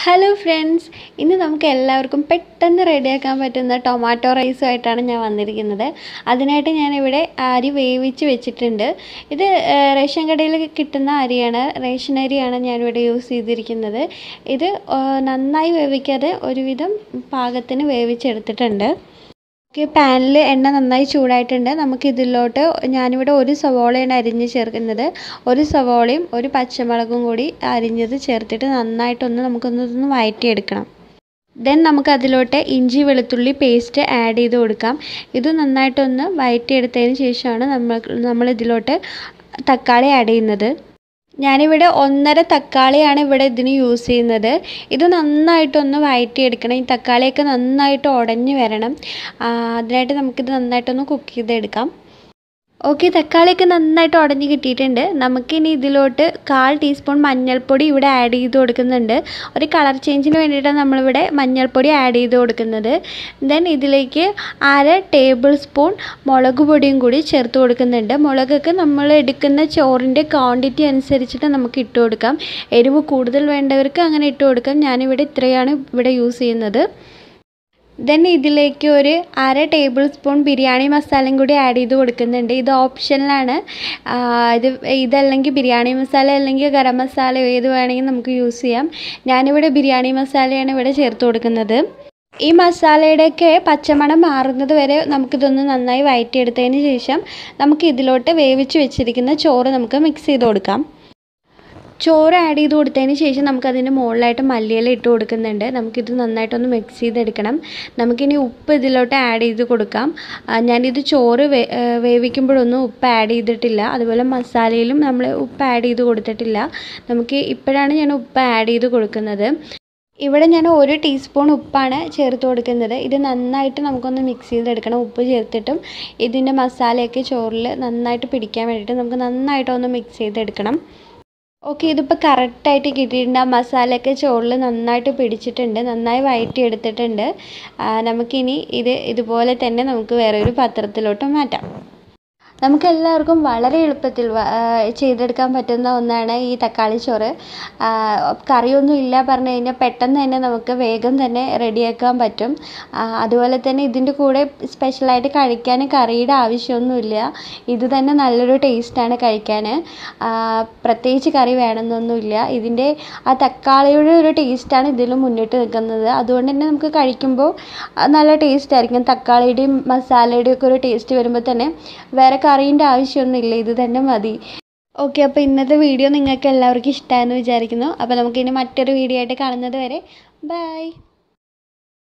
hello friends ഇന്ന് നമുക്ക് എല്ലാവർക്കും പെട്ടെന്ന് റെഡിയാക്കാൻ പറ്റുന്ന ടൊമാറ്റോ റൈസുമായിട്ടാണ് ഞാൻ വന്നിരിക്കുന്നത് അതിനായിട്ട് ഞാനിവിടെ അരി വേവിച്ച് വെച്ചിട്ടുണ്ട് ഇത് ആ, റേഷൻ കടയിൽ കിട്ടുന്ന അരിയാണ് റേഷൻ അരിയാണ് ഞാനിവിടെ യൂസ് ചെയ്തിരിക്കുന്നത് ഇത് ആ, നന്നായി വേവിക്കാതെ ഒരുവിധം പാകത്തിന് വേവിച്ചെടുത്തിട്ടുണ്ട് ഓക്കെ പാനിൽ എണ്ണ നന്നായി ചൂടായിട്ടുണ്ട് നമുക്ക് ഇതിലോട്ട് ഞാനിവിടെ ഒരു സവോളയാണ് അരിഞ്ഞ് ചേർക്കുന്നത് ഒരു സവോളയും ഒരു പച്ചമുളകും കൂടി അരിഞ്ഞത് ചേർത്തിട്ട് നന്നായിട്ടൊന്ന് നമുക്കൊന്ന് വഴറ്റിയെടുക്കണം ദെൻ നമുക്ക് അതിലോട്ട് ഇഞ്ചി വെളുത്തുള്ളി പേസ്റ്റ് ആഡ് ചെയ്ത് കൊടുക്കാം ഇത് നന്നായിട്ടൊന്ന് വഴറ്റിയെടുത്തതിന് ശേഷമാണ് നമ്മൾ നമ്മൾ ഇതിലോട്ട് തക്കാളി ആഡ് ചെയ്യുന്നത് ഞാനിവിടെ ഒന്നര തക്കാളിയാണ് ഇവിടെ ഇതിന് യൂസ് ചെയ്യുന്നത് ഇത് നന്നായിട്ടൊന്ന് വഴറ്റിയെടുക്കണം ഈ തക്കാളിയൊക്കെ നന്നായിട്ട് ഉടഞ്ഞ് വരണം ആ, അതിനായിട്ട് നമുക്കിത് നന്നായിട്ടൊന്ന് കുക്ക് ചെയ്തെടുക്കാം ഓക്കെ തക്കാളിയൊക്കെ നന്നായിട്ട് ഉടഞ്ഞ് കിട്ടിയിട്ടുണ്ട് നമുക്കിനി ഇതിലോട്ട് കാൽ ടീസ്പൂൺ മഞ്ഞൾപ്പൊടി ഇവിടെ ആഡ് ചെയ്ത് കൊടുക്കുന്നുണ്ട് ഒരു കളർ ചേഞ്ചിന് വേണ്ടിയിട്ടാണ് നമ്മളിവിടെ മഞ്ഞൾപ്പൊടി ആഡ് ചെയ്ത് കൊടുക്കുന്നത് ദെൻ ഇതിലേക്ക് അര ടേബിൾ സ്പൂൺ മുളക് പൊടിയും കൂടി ചേർത്ത് കൊടുക്കുന്നുണ്ട് മുളകൊക്കെ നമ്മൾ എടുക്കുന്ന ചോറിൻ്റെ ക്വാണ്ടിറ്റി അനുസരിച്ചിട്ട് നമുക്ക് ഇട്ട് കൊടുക്കാം എരിവ് കൂടുതൽ വേണ്ടവർക്ക് അങ്ങനെ ഇട്ട് കൊടുക്കാം ഞാനിവിടെ ഇത്രയാണ് ഇവിടെ യൂസ് ചെയ്യുന്നത് ദെൻ ഇതിലേക്ക് ഒരു അര ടേബിൾ സ്പൂൺ ബിരിയാണി മസാലയും കൂടി ആഡ് ചെയ്ത് കൊടുക്കുന്നുണ്ട് ഇത് ഓപ്ഷനിലാണ് ഇത് ഇതല്ലെങ്കിൽ ബിരിയാണി മസാല അല്ലെങ്കിൽ ഗരം മസാല ഏത് വേണമെങ്കിൽ നമുക്ക് യൂസ് ചെയ്യാം ഞാനിവിടെ ബിരിയാണി മസാലയാണ് ഇവിടെ ചേർത്ത് കൊടുക്കുന്നത് ഈ മസാലയുടെയൊക്കെ പച്ചമണം മാറുന്നത് വരെ നമുക്കിതൊന്ന് നന്നായി വഴറ്റിയെടുത്തതിന് ശേഷം നമുക്ക് ഇതിലോട്ട് വേവിച്ച് വെച്ചിരിക്കുന്ന ചോറ് നമുക്ക് മിക്സ് ചെയ്ത് കൊടുക്കാം ചോറ് ആഡ് ചെയ്ത് കൊടുത്തതിന് ശേഷം നമുക്കതിൻ്റെ മുകളിലായിട്ട് മല്ലിയില ഇട്ട് കൊടുക്കുന്നുണ്ട് നമുക്കിത് നന്നായിട്ടൊന്ന് മിക്സ് ചെയ്തെടുക്കണം നമുക്കിനി ഉപ്പ് ഇതിലോട്ട് ആഡ് ചെയ്ത് കൊടുക്കാം ആ, ഞാനിത് ചോറ് വേ ആ, വേവിക്കുമ്പോഴൊന്നും ഉപ്പ് ആഡ് ചെയ്തിട്ടില്ല അതുപോലെ മസാലയിലും നമ്മൾ ഉപ്പ് ആഡ് ചെയ്ത് കൊടുത്തിട്ടില്ല നമുക്ക് ഇപ്പോഴാണ് ഞാൻ ഉപ്പ് ആഡ് ചെയ്ത് കൊടുക്കുന്നത് ഇവിടെ ഞാൻ ഒരു ടീസ്പൂൺ ഉപ്പാണ് ചേർത്ത് കൊടുക്കുന്നത് ഇത് നന്നായിട്ട് നമുക്കൊന്ന് മിക്സ് ചെയ്തെടുക്കണം ഉപ്പ് ചേർത്തിട്ടും ഇതിൻ്റെ മസാലയൊക്കെ ചോറിൽ നന്നായിട്ട് പിടിക്കാൻ വേണ്ടിയിട്ട് നമുക്ക് നന്നായിട്ടൊന്ന് മിക്സ് ചെയ്തെടുക്കണം ഓക്കെ ഇതിപ്പോൾ കറക്റ്റായിട്ട് കിട്ടിയിട്ടുണ്ട് ആ മസാലയൊക്കെ ചോറിൽ നന്നായിട്ട് പിടിച്ചിട്ടുണ്ട് നന്നായി വഴറ്റി എടുത്തിട്ടുണ്ട് ആ, നമുക്കിനി ഇത് ഇതുപോലെ തന്നെ നമുക്ക് വേറെ ഒരു പാത്രത്തിലോട്ട് മാറ്റാം നമുക്ക് എല്ലാവർക്കും വളരെ എളുപ്പത്തിൽ വ- ആ, ചെയ്തെടുക്കാൻ പറ്റുന്ന ഒന്നാണ് ഈ തക്കാളി ചോറ് ആ, കറിയൊന്നും ഇല്ല പറഞ്ഞു കഴിഞ്ഞാൽ പെട്ടെന്ന് തന്നെ നമുക്ക് വേഗം തന്നെ റെഡിയാക്കാൻ പറ്റും ആ, അതുപോലെ തന്നെ ഇതിൻ്റെ കൂടെ സ്പെഷ്യലായിട്ട് കഴിക്കാൻ കറിയുടെ ആവശ്യമൊന്നുമില്ല ഇത് തന്നെ നല്ലൊരു ടേസ്റ്റാണ് കഴിക്കാൻ ആ, പ്രത്യേകിച്ച് കറി വേണമെന്നൊന്നുമില്ല ഇതിൻ്റെ ആ തക്കാളിയുടെ ഒരു ടേസ്റ്റാണ് ഇതിൽ മുന്നിട്ട് നിൽക്കുന്നത് അതുകൊണ്ട് തന്നെ നമുക്ക് കഴിക്കുമ്പോൾ ആ, നല്ല ടേസ്റ്റ് ആയിരിക്കും തക്കാളിയുടെയും മസാലയുടെയും ഒക്കെ ഒരു ടേസ്റ്റ് വരുമ്പോൾ തന്നെ വേറെ കറീൻ്റെ ആവശ്യമൊന്നുമില്ല ഇത് തന്നെ മതി ഓക്കെ അപ്പോൾ ഇന്നത്തെ വീഡിയോ നിങ്ങൾക്ക് എല്ലാവർക്കും ഇഷ്ടമായെന്ന് വിചാരിക്കുന്നു അപ്പോൾ നമുക്കിനി മറ്റൊരു വീഡിയോ ആയിട്ട് കാണുന്നത് വരെ ബൈ